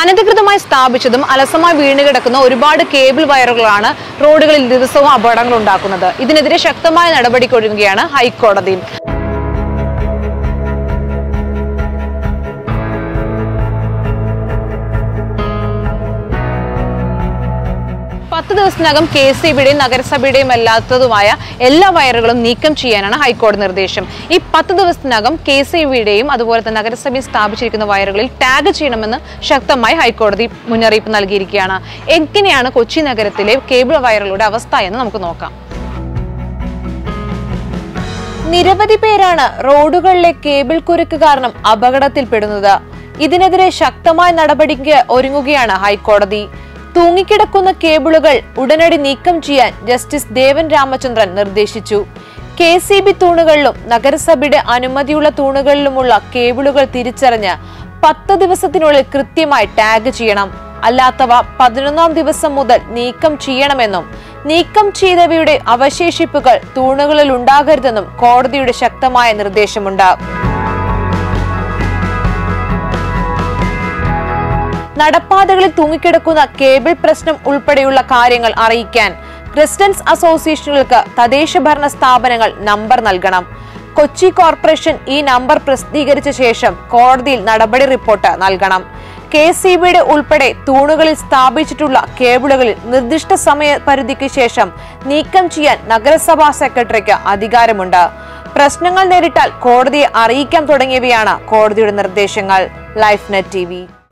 അനധികൃതമായി സ്ഥാപിച്ചതും അലസമായി വീണുകിടക്കുന്ന ഒരുപാട് കേബിൾ വയറുകളാണ് റോഡുകളിൽ ദിവസവും അപകടങ്ങൾ ഉണ്ടാക്കുന്നത് ഇതിനെതിരെ ശക്തമായ നടപടിക്കൊരുങ്ങുകയാണ് ഹൈക്കോടതി പത്ത് ദിവസത്തിനകം കെ സി ബിയുടെയും നഗരസഭയുടെയും അല്ലാത്തതുമായ എല്ലാ വയറുകളും നീക്കം ചെയ്യാനാണ് ഹൈക്കോടതി നിർദ്ദേശം ഈ പത്ത് ദിവസത്തിനകം കെ സി ബിയുടെയും അതുപോലെ തന്നെ നഗരസഭയിൽ സ്ഥാപിച്ചിരിക്കുന്ന വയറുകളിൽ ടാഗ് ചെയ്യണമെന്ന് ശക്തമായി ഹൈക്കോടതി മുന്നറിയിപ്പ് നൽകിയിരിക്കുകയാണ് എങ്ങനെയാണ് കൊച്ചി നഗരത്തിലെ കേബിൾ വയറുകളുടെ അവസ്ഥ എന്ന് നമുക്ക് നോക്കാം നിരവധി പേരാണ് റോഡുകളിലെ കേബിൾ കുരുക്ക് കാരണം അപകടത്തിൽപ്പെടുന്നത് ഇതിനെതിരെ ശക്തമായ നടപടിക്ക് ഒരുങ്ങുകയാണ് ഹൈക്കോടതി തൂങ്ങിക്കിടക്കുന്ന കേബിളുകൾ ഉടനടി നീക്കം ചെയ്യാൻ ജസ്റ്റിസ് ദേവൻ രാമചന്ദ്രൻ നിർദ്ദേശിച്ചു കെ സി ബി തൂണുകളിലും നഗരസഭയുടെ അനുമതിയുള്ള തൂണുകളിലുമുള്ള കേബിളുകൾ തിരിച്ചറിഞ്ഞ് പത്ത് ദിവസത്തിനുള്ളിൽ കൃത്യമായി ടാഗ് ചെയ്യണം അല്ലാത്തവ പതിനൊന്നാം ദിവസം മുതൽ നീക്കം ചെയ്യണമെന്നും നീക്കം ചെയ്തവയുടെ അവശേഷിപ്പുകൾ തൂണുകളിൽ ഉണ്ടാകരുതെന്നും കോടതിയുടെ ശക്തമായ നിർദ്ദേശമുണ്ട് നടപ്പാതകളിൽ തൂങ്ങിക്കിടക്കുന്ന കേബിൾ പ്രശ്നം ഉൾപ്പെടെയുള്ള കാര്യങ്ങൾ അറിയിക്കാൻ റെസിഡൻസ് അസോസിയേഷനുകൾക്ക് തദ്ദേശ ഭരണ സ്ഥാപനങ്ങൾ നമ്പർ നൽകണം കൊച്ചി കോർപ്പറേഷൻ ഈ നമ്പർ പ്രസിദ്ധീകരിച്ച ശേഷം കോടതിയിൽ നടപടി റിപ്പോർട്ട് നൽകണം കെ സി ബിയുടെ ഉൾപ്പെടെ തൂണുകളിൽ സ്ഥാപിച്ചിട്ടുള്ള കേബിളുകളിൽ നിർദ്ദിഷ്ട സമയ പരിധിക്ക് ശേഷം നീക്കം ചെയ്യാൻ നഗരസഭാ സെക്രട്ടറിക്ക് അധികാരമുണ്ട് പ്രശ്നങ്ങൾ നേരിട്ടാൽ കോടതിയെ അറിയിക്കാൻ തുടങ്ങിയവയാണ് കോടതിയുടെ നിർദ്ദേശങ്ങൾ ലൈഫ് നെറ്റ് ടി